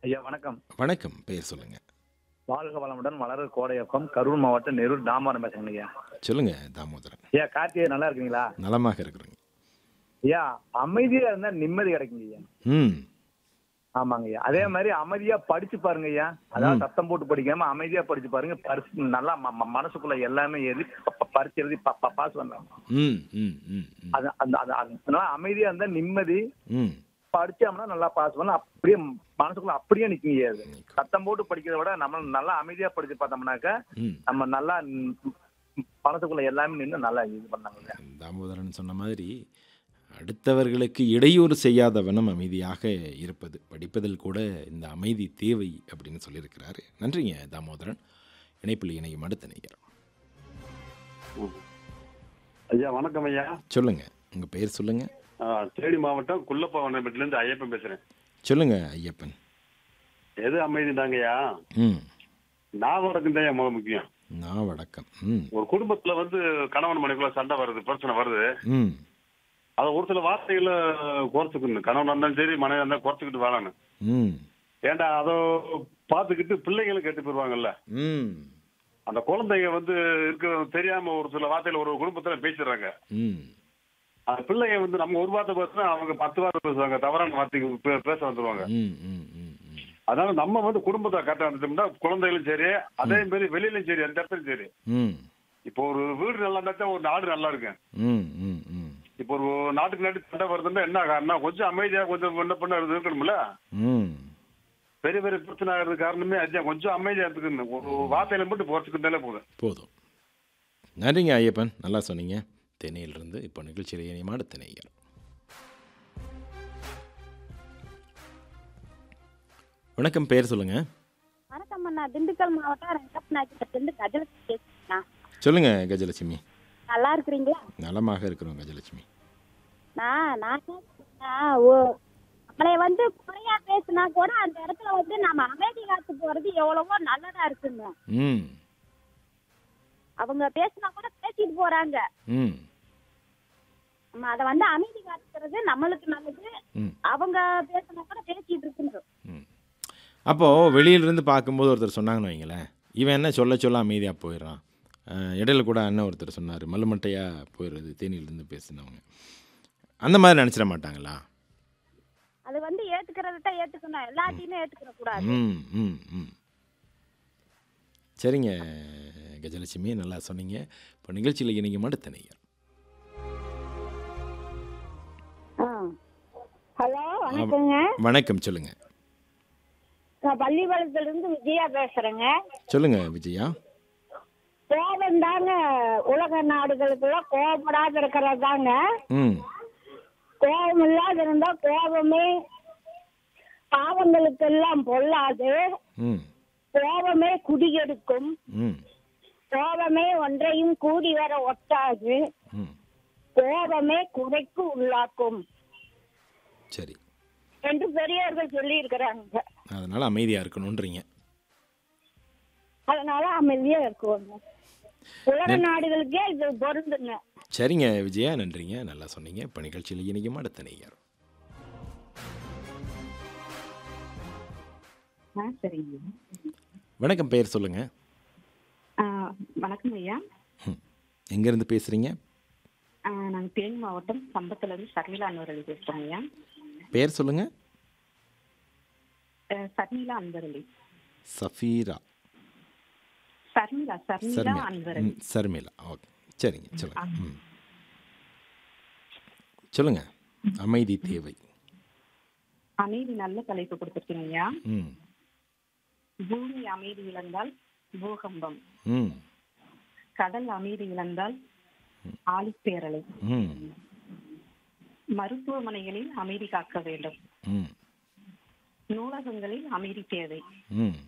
ஐயா வணக்கம் வணக்கம் பெயர் சொல்லுங்க வாழ்க வளமுடன் வளர கோடையப்பம் கரூர் மாவட்டம் நெரூர் தாமரம் பேசுறேங்க ஐயா சொல்லுங்க தாமோதரன் ஐயா கார்த்திகை நல்லா இருக்கீங்களா நலமாக இருக்கிறோங்க ஐயா அமைதியா இருந்தா நிம்மதி கிடைக்குங்க ஐயா ம் ஆமாங்க ஐயா அதே மாதிரி அமைதியா படிச்சு பாருங்க ஐயா அதாவது சத்தம் போட்டு படிக்காம அமைதியா படிச்சு பாருங்க பரிசு நல்லா ம- ம- மனசுக்குள்ள எல்லாமே எழுதி ப- ப- பரிச்சு எழுதி ப- ப- பாஸ் பண்ணலாம் ம் ம் ம் ம் அது அந்த அது அதனால அமைதியா இருந்தா நிம்மதி ம் படிச்சோம்னா நல்லா பாஸ் பண்ணலாம் அப்படியே மனசுக்குள்ள அப்படியே நிக்குங்க ஐயா அது சத்தம் போட்டு படிக்கிறத விட நம்ம நல்லா அமைதியா படிச்சு பார்த்தோம்னாக்க ம் நம்ம நல்லா ம், மனசுக்குள்ள எல்லாமே நின்று நல்லா இது பண்ணாங்க ஐயா. தாமோதரன் சொன்ன மாதிரி அடுத்தவர்களுக்கு இடையூறு செய்யாத வண்ணம் அமைதியாக இருப்பது படிப்பதில் கூட இந்த அமைதி தேவை அப்படின்னு சொல்லியிருக்கிறாரு நன்றிங்க தாமோதரன் இணைப்பில் இணையும் அடுத்த நேயர் ஐயா வணக்கம் ஐயா சொல்லுங்க உங்க பெயர் சொல்லுங்க ஆ, தேனி மாவட்டம் குள்ளப்பவனப்பட்டில இருந்து ஐயப்பன் பேசுறேன் சொல்லுங்க ஐயப்பன் எது அமைதி தாங்கய்யா ம் ஞாபகம் தான் ஐயா முக்கியம் நான் வடக்கம் ம் ஒரு குடும்பத்துல வந்து கணவன் மனைவிக்குள்ள சண்டை வருது பிரச்சனை வருது ம் அதை ஒரு சில வார்த்தைகளை குறைச்சுக்கணும் கணவன் இருந்தாலும் சரி மனைவி இருந்தாலும் குறைச்சிக்கிட்டு வாழணும் ம் ஏன்டா அதை பார்த்துக்கிட்டு பிள்ளைங்களும் கெட்டு போயிருவாங்கல்ல ம் அந்த குழந்தைங்க வந்து இருக்க தெரியாம ஒரு சில வார்த்தையில ஒரு குடும்பத்துல பேசிடுறாங்க ம் அந்த பிள்ளைங்க வந்து நம்ம ஒரு வார்த்தை பேசுனா அவங்க பத்து வார்த்தை பேசுவாங்க தவறான வார்த்தைக்கு பே- பேச வந்துருவாங்க ம் ம் ம் ம் அதனால நம்ம வந்து குடும்பத்தை கரெக்டா இருந்துட்டோம்னா குழந்தைகளும் சரி அதே மாதிரி வெளியிலும் சரி எந்த இடத்துலயும் சரி ம் இப்போ ஒரு வீடு நல்லா இருந்தா தான் ஒரு நாடு நல்லா இருக்கு ம் ம் ம் இப்போ ஒரு நாட்டுக்கு நாட்டு சண்டை வருதுன்னா என்ன காரணம் கொஞ்சம் அமைதியா கொஞ்சம் என்ன பண்ண இருக்கணும்ல ம் பெரிய பெரிய பிரச்சனை ஆகிறது காரணமே அதுதான் கொஞ்சம் அமைதியா இருக்கணும் ஒரு வார்த்தையில மட்டும் குறைச்சிக்கிட்டாலே போதும் போதும் நன்றிங்க ஐயப்பன் நல்லா சொன்னீங்க தென்னையிலிருந்து இப்போ நிகழ்ச்சியில் இணையமான அடுத்த நேயர் வணக்கம் பெயர் சொல்லுங்க வணக்கம் அண்ணா திண்டுக்கல் மாவட்டம் ரெங்கப்பநாயக்கத்திலிருந்து கஜலட்சுமி பேசுறேண்ணா சொல்லுங்க கஜலட்சுமி நல்லா இருக்கிறீங்களா நலமாக இருக்கிறோம் கஜலட்சுமி நான் நான் என்ன சொல்றேன்னா, ஓ நம்மளை வந்து குறையா பேசினா கூட அந்த இடத்துல வந்து நம்ம அமைதி காத்து போறது எவ்வளவோ நல்லதா இருக்குங்க ம் அவங்க பேசினா கூட பேசிட்டு போறாங்க ம் நம்ம அதை வந்து அமைதி காத்துக்கிறது நம்மளுக்கு நல்லது ம் அவங்க பேசினா கூட பேசிட்டு இருக்குங்க ம் அப்போது வெளியிலிருந்து பார்க்கும்போது ஒருத்தர் சொன்னாங்கன்னு வைங்களேன் இவன் என்ன சொல்ல சொல்ல அமைதியாக போயிடுறான் அஹ், இடையில கூட அண்ணன் ஒருத்தர் சொன்னார் மல்லுமட்டையாக போயிடுறது தேனியிலேருந்து பேசினவங்க அந்த மாதிரி நினச்சிட மாட்டாங்களா அது வந்து ஏத்துக்கிறத ஏத்துக்கணும் எல்லாத்தையுமே ஏத்துக்கிற கூடாது ம் ம் ம் சரிங்க கஜலட்சுமி நல்லா சொன்னீங்க இப்போ நிகழ்ச்சியில் இணைங்க அடுத்த நேயர் ஹலோ வணக்கங்க வணக்கம் சொல்லுங்க நான் பள்ளிப்பாளையத்துல இருந்து விஜயா பேசுறேங்க சொல்லுங்க விஜயா கோபம் தாங்க உலக நாடுகளுக்கெல்லாம் கோபப்படாத இருக்கிறது தாங்க ம் கோபம் இல்லாத இருந்தா கோபமே பாவங்களுக்கெல்லாம் பொல்லாது ம் கோபமே குடியெடுக்கும் ம் கோபமே ஒன்றையும் கூடி வர ஒட்டாது ம் கோபமே குறைக்கு உள்ளாக்கும் சரி என்று பெரியவர்கள் சொல்லி இருக்கிறாங்க அதனால் அமைதியாக இருக்கணுன்றீங்க அதனால அமைதியா இருக்குவாங்க உலக நாடுகளுக்கே இது பொருந்துங்க சரிங்க விஜயா நன்றிங்க நல்லா சொன்னீங்க இப்போ நிகழ்ச்சியில் இணைக்கும் அடுத்த நேயர் ஆ சரிங்க வணக்கம் பெயர் சொல்லுங்க ஆ, வணக்கம் ஐயா ம் எங்கேருந்து பேசுகிறீங்க ஆ, நாங்க தேனி மாவட்டம் சம்பத்துல இருந்து ஷர்மிளா அன்பரளி பேசுறோம் ஐயா பெயர் சொல்லுங்க ஆ, ஷர்மிளா அன்பரளி சஃபீரா ஷர்மிளா ஷர்மிளா சர்மிளா அன்பரளி ம் சர்மிளா ஓகே சரிங்க சொல்லுங்க ம் சொல்லுங்க அமைதி தேவை அமைதி நல்ல தலைப்பு கொடுத்துருக்கீங்க ஐயா ம் பூமி அமைதி இழந்தால் பூகம்பம் ம் கடல் அமைதி இழந்தால் ஆழிப்பேரலை ம் மருத்துவமனைகளில் அமைதி காக்க வேண்டும் ம் நூலகங்களில் அமைதி தேவை ம்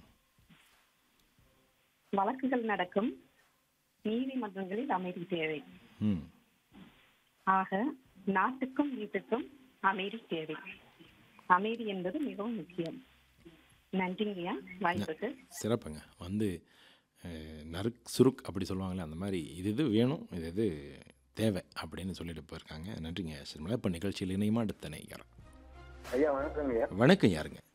வழக்குகள் நடக்கும் நீதிமன்றங்களில் அமைதி தேவை ம் ஆக நாட்டுக்கும் வீட்டுக்கும் அமைதி தேவை அமைதி என்பது மிகவும் முக்கியம் நன்றிங்கய்யா வாய்ப்புக்கு சிறப்புங்க வந்து அஹ், நறுக் சுருக் அப்படி சொல்லுவாங்களே அந்த மாதிரி இது இது வேணும் இது இது தேவை அப்படின்னு சொல்லிட்டு போயிருக்காங்க நன்றிங்க ஷர்மிளா இப்போ நிகழ்ச்சியில் இணையமா அடுத்த நேயர் ஐயா வணக்கங்க ஐயா வணக்கம் யாருங்க